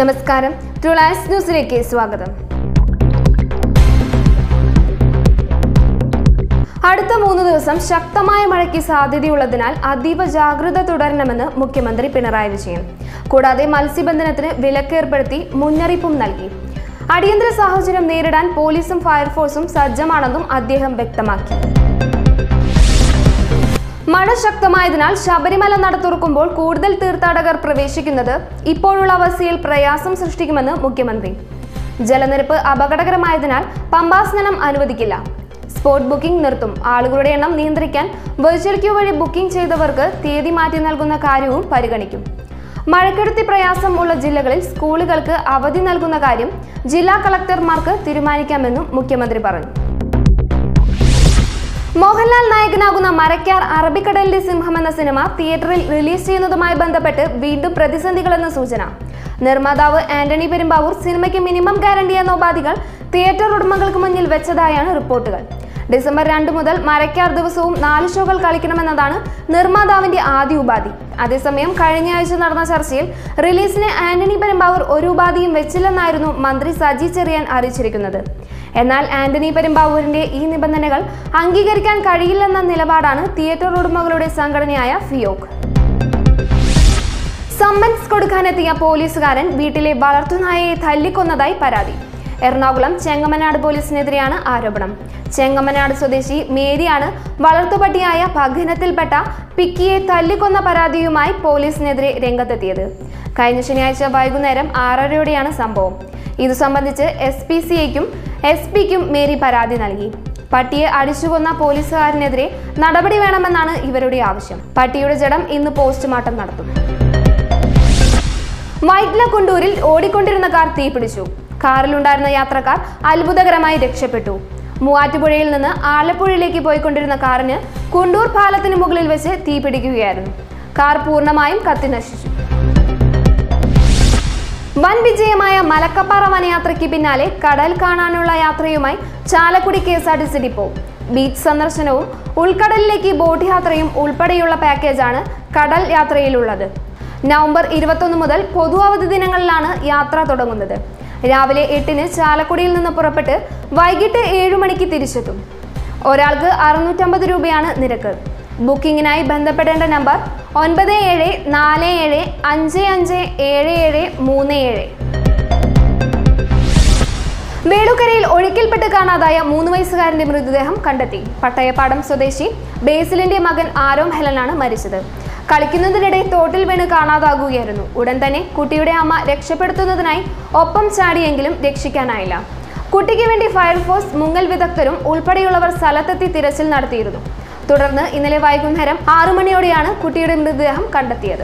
നമസ്കാരം ട്രുളാൻസ് ന്യൂസിലേക്ക് സ്വാഗതം അടുത്ത മൂന്ന് ദിവസം ശക്തമായ മഴയ്ക്ക് സാധ്യതയുള്ളതിനാൽ അതീവ ജാഗ്രത തുടരണമെന്ന് മുഖ്യമന്ത്രി പിണറായി വിജയൻ കൂടാതെ മത്സ്യബന്ധനത്തിന് വിലക്കേർപ്പെടുത്തി മുന്നറിയിപ്പും നൽകി അടിയന്തര സാഹചര്യം നേരിടാൻ പോലീസും ഫയർഫോഴ്സും സജ്ജമാണെന്നും അദ്ദേഹം വ്യക്തമാക്കി മഴ ശക്തമായതിനാൽ ശബരിമല നട തുറക്കുമ്പോൾ കൂടുതൽ തീർത്ഥാടകർ പ്രവേശിക്കുന്നത് ഇപ്പോഴുള്ള അവസ്ഥയിൽ പ്രയാസം സൃഷ്ടിക്കുമെന്ന് മുഖ്യമന്ത്രി ജലനിരപ്പ് അപകടകരമായതിനാൽ പമ്പാസ്നാനം അനുവദിക്കില്ല സ്പോട്ട് ബുക്കിംഗ് നിർത്തും ആളുകളുടെ എണ്ണം നിയന്ത്രിക്കാൻ വെർച്വൽ ക്യൂ വഴി ബുക്കിംഗ് ചെയ്തവർക്ക് തീയതി മാറ്റി നൽകുന്ന കാര്യവും പരിഗണിക്കും മഴക്കെടുത്തി പ്രയാസം ഉള്ള ജില്ലകളിൽ സ്കൂളുകൾക്ക് അവധി നൽകുന്ന കാര്യം ജില്ലാ കളക്ടർമാർക്ക് തീരുമാനിക്കാമെന്നും മുഖ്യമന്ത്രി പറഞ്ഞു മോഹൻലാൽ നായകനാകുന്ന മരക്കാർ അറബിക്കടലിന്റെ സിംഹം എന്ന സിനിമ തിയേറ്ററിൽ റിലീസ് ചെയ്യുന്നതുമായി ബന്ധപ്പെട്ട് വീണ്ടും പ്രതിസന്ധികളെന്ന സൂചന നിർമ്മാതാവ് ആന്റണി പെരുമ്പാവൂർ സിനിമയ്ക്ക് മിനിമം ഗ്യാരണ്ടി എന്ന ഉപാധികൾ തിയേറ്റർ ഉടമകൾക്ക് മുന്നിൽ വെച്ചതായാണ് റിപ്പോർട്ടുകൾ ഡിസംബർ രണ്ട് മുതൽ മരക്കാർ ദിവസവും നാല് ഷോകൾ കളിക്കണമെന്നതാണ് നിർമ്മാതാവിന്റെ ആദ്യ ഉപാധി അതേസമയം കഴിഞ്ഞ ആഴ്ച നടന്ന ചർച്ചയിൽ റിലീസിന് ആന്റണി പെരുമ്പാവൂർ ഒരു ഉപാധിയും വെച്ചില്ലെന്നായിരുന്നു മന്ത്രി സജി ചെറിയാൻ അറിയിച്ചിരിക്കുന്നത് എന്നാൽ ആന്റണി പെരുമ്പാവൂരിന്റെ ഈ നിബന്ധനകൾ അംഗീകരിക്കാൻ കഴിയില്ലെന്ന നിലപാടാണ് തിയേറ്റർ ഉടമകളുടെ സംഘടനയായ ഫിയോക് സമ്മൻസ് കൊടുക്കാനെത്തിയ പോലീസുകാരൻ വീട്ടിലെ വളർത്തുനായയെ തല്ലിക്കൊന്നതായി പരാതി എറണാകുളം ചെങ്ങമനാട് പോലീസിനെതിരെയാണ് ആരോപണം ചെങ്ങമനാട് സ്വദേശി മേരിയാണ് വളർത്തുപട്ടിയായ ഭഗ്നത്തിൽപ്പെട്ട പിക്കിയെ തല്ലിക്കൊന്ന പരാതിയുമായി പോലീസിനെതിരെ രംഗത്തെത്തിയത് കഴിഞ്ഞ ശനിയാഴ്ച വൈകുന്നേരം ആറരയോടെയാണ് സംഭവം ഇതു സംബന്ധിച്ച് എസ് പി സിഐക്കും എസ് പിക്കും മേരി പരാതി നൽകി പട്ടിയെ അടിച്ചുകൊന്ന പോലീസുകാരനെതിരെ നടപടി വേണമെന്നാണ് ഇവരുടെ ആവശ്യം പട്ടിയുടെ ജഡം ഇന്ന് പോസ്റ്റ്മോർട്ടം നടത്തും വൈറ്റ്ല കുണ്ടൂരിൽ ഓടിക്കൊണ്ടിരുന്ന കാർ തീപിടിച്ചു കാറിലുണ്ടായിരുന്ന യാത്രക്കാർ അത്ഭുതകരമായി രക്ഷപ്പെട്ടു മൂവാറ്റുപുഴയിൽ നിന്ന് ആലപ്പുഴയിലേക്ക് പോയിക്കൊണ്ടിരുന്ന കാറിന് കുണ്ടൂർ പാലത്തിന് മുകളിൽ വെച്ച് തീപിടിക്കുകയായിരുന്നു കാർ പൂർണ്ണമായും കത്തിനശിച്ചു വൻ വിജയമായ മലക്കപ്പാറ വനയാത്രയ്ക്ക് പിന്നാലെ കടൽ കാണാനുള്ള യാത്രയുമായി Chalakudy K S R T C depot beach സന്ദർശനവും ഉൾക്കടലിലേക്ക് ബോട്ട് യാത്രയും ഉൾപ്പെടെയുള്ള പാക്കേജാണ് കടൽ യാത്രയിലുള്ളത് നവംബർ ഇരുപത്തൊന്ന് മുതൽ പൊതു അവധി ദിനങ്ങളിലാണ് യാത്ര തുടങ്ങുന്നത് രാവിലെ എട്ടിന് ചാലക്കുടിയിൽ നിന്ന് പുറപ്പെട്ട് വൈകിട്ട് ഏഴു മണിക്ക് തിരിച്ചെത്തും ഒരാൾക്ക് അറുന്നൂറ്റമ്പത് രൂപയാണ് നിരക്ക് ബുക്കിങ്ങിനായി ബന്ധപ്പെടേണ്ട നമ്പർ ഒൻപത് ഏഴ് നാല് ഏഴ് അഞ്ച് അഞ്ച് ഏഴ് ഏഴ് മൂന്ന് ഏഴ് വേളുക്കരയിൽ ഒഴുക്കിൽപ്പെട്ട് കാണാതായ മൂന്ന് വയസ്സുകാരന്റെ മൃതദേഹം കണ്ടെത്തി പട്ടയപ്പാടം സ്വദേശി ബേസിലിന്റെ മകൻ ആരോം ഹെലനാണ് മരിച്ചത് കളിക്കുന്നതിനിടെ തോട്ടിൽ വീണ് കാണാതാകുകയായിരുന്നു ഉടൻ തന്നെ കുട്ടിയുടെ അമ്മ രക്ഷപ്പെടുത്തുന്നതിനായി ഒപ്പം ചാടിയെങ്കിലും രക്ഷിക്കാനായില്ല കുട്ടിക്ക് വേണ്ടി ഫയർഫോഴ്സ് മുങ്ങൽ വിദഗ്ധരും ഉൾപ്പെടെയുള്ളവർ സ്ഥലത്തെത്തി തിരച്ചിൽ നടത്തിയിരുന്നു തുടർന്ന് ഇന്നലെ വൈകുന്നേരം ആറു മണിയോടെയാണ് കുട്ടിയുടെ മൃതദേഹം കണ്ടെത്തിയത്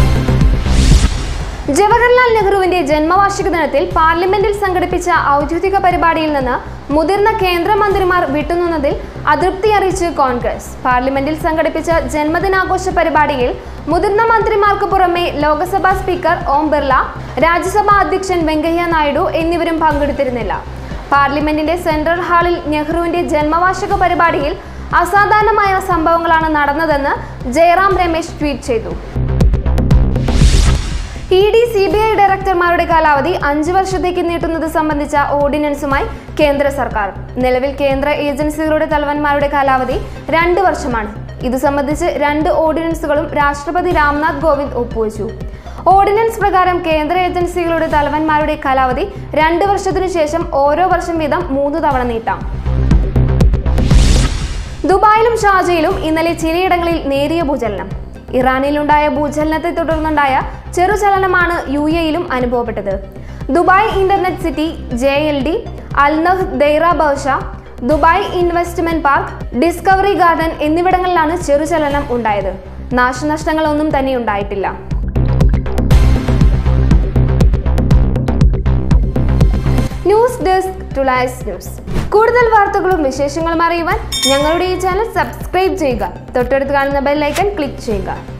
ജവഹർലാൽ നെഹ്റുവിന്റെ ജന്മവാർഷിക ദിനത്തിൽ പാർലമെന്റിൽ സംഘടിപ്പിച്ച ഔദ്യോഗിക പരിപാടിയിൽ നിന്ന് മുതിർന്ന കേന്ദ്രമന്ത്രിമാർ വിട്ടുനിന്നതിൽ അതൃപ്തി അറിയിച്ച് കോൺഗ്രസ് പാർലമെന്റിൽ സംഘടിപ്പിച്ച ജന്മദിനാഘോഷ പരിപാടിയിൽ മുതിർന്ന മന്ത്രിമാർക്ക് പുറമെ ലോക്സഭാ സ്പീക്കർ ഓം ബിർള രാജ്യസഭാ അധ്യക്ഷൻ വെങ്കയ്യ നായിഡു എന്നിവരും പങ്കെടുത്തിരുന്നില്ല പാർലമെന്റിന്റെ സെൻട്രൽ ഹാളിൽ നെഹ്റുവിന്റെ ജന്മവാർഷിക പരിപാടിയിൽ അസാധാരണമായ സംഭവങ്ങളാണ് നടന്നതെന്ന് ജയറാം രമേശ് ട്വീറ്റ് ചെയ്തു E D C B I ഡയറക്ടർമാരുടെ കാലാവധി അഞ്ച് വർഷത്തേക്ക് നീട്ടുന്നത് സംബന്ധിച്ച ഓർഡിനൻസുമായി കേന്ദ്ര സർക്കാർ നിലവിൽ കേന്ദ്ര ഏജൻസികളുടെ തലവന്മാരുടെ കാലാവധി രണ്ട് വർഷമാണ് ഇത് സംബന്ധിച്ച് രണ്ട് ഓർഡിനൻസുകളും രാഷ്ട്രപതി രാംനാഥ് കോവിന്ദ് ഒപ്പുവെച്ചു ഓർഡിനൻസ് പ്രകാരം കേന്ദ്ര ഏജൻസികളുടെ തലവന്മാരുടെ കാലാവധി രണ്ട് വർഷത്തിനു ശേഷം ഓരോ വർഷം വീതം മൂന്ന് തവണ നീട്ടാം ദുബായിലും ഷാർജയിലും ഇന്നലെ ചിലയിടങ്ങളിൽ നേരിയ ഭൂചലനം ഇറാനിലുണ്ടായ ഭൂചലനത്തെ തുടർന്നുണ്ടായ ചെറുചലനമാണ് യു എയിലും അനുഭവപ്പെട്ടത് Dubai internet city J L D അൽനഹ് Deira Barsha Dubai investment park discovery garden എന്നിവിടങ്ങളിലാണ് ചെറുചലനം ഉണ്ടായത് നാശനഷ്ടങ്ങളൊന്നും തന്നെ ഉണ്ടായിട്ടില്ല ന്യൂസ് ഡെസ്ക് ടുലൈസ് ന്യൂസ് കൂടുതൽ വാർത്തകളും വിശേഷങ്ങളും അറിയുവാൻ ഞങ്ങളുടെ ഈ ചാനൽ സബ്സ്ക്രൈബ് ചെയ്യുക തൊട്ടടുത്ത് കാണുന്ന ബെല്ലൈക്കൺ ക്ലിക്ക് ചെയ്യുക